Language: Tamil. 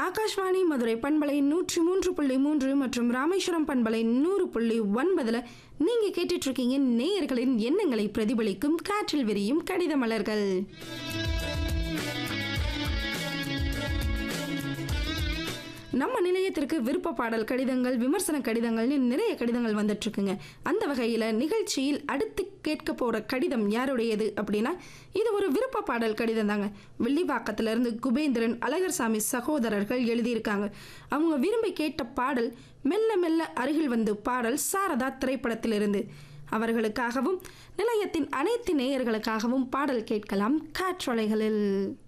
ஆகாஷ்வாணி மதுரை பண்பலை நூற்றி மூன்று புள்ளி மூன்று மற்றும் ராமேஸ்வரம் பண்பலை நூறு புள்ளி ஒன்பதுல நீங்க கேட்டுட்டு இருக்கீங்க நேயர்களின் எண்ணங்களை பிரதிபலிக்கும் காற்றில் விரியும் கடித மலர்கள் நம்ம நிலையத்திற்கு விருப்ப பாடல் கடிதங்கள் விமர்சன கடிதங்கள்னு நிறைய கடிதங்கள் வந்துட்டு இருக்குங்க அந்த வகையில் நிகழ்ச்சியில் அடுத்து கேட்க போகிற கடிதம் யாருடையது அப்படின்னா இது ஒரு விருப்ப பாடல் கடிதம் தாங்க வெள்ளிவாக்கத்திலிருந்து குபேந்திரன் அழகர்சாமி சகோதரர்கள் எழுதியிருக்காங்க அவங்க விரும்பி கேட்ட பாடல் மெல்ல மெல்ல அருகில் வந்து பாடல் சாரதா திரைப்படத்திலிருந்து அவர்களுக்காகவும் நிலையத்தின் அனைத்து நேயர்களுக்காகவும் பாடல் கேட்கலாம் காற்றலைகளில்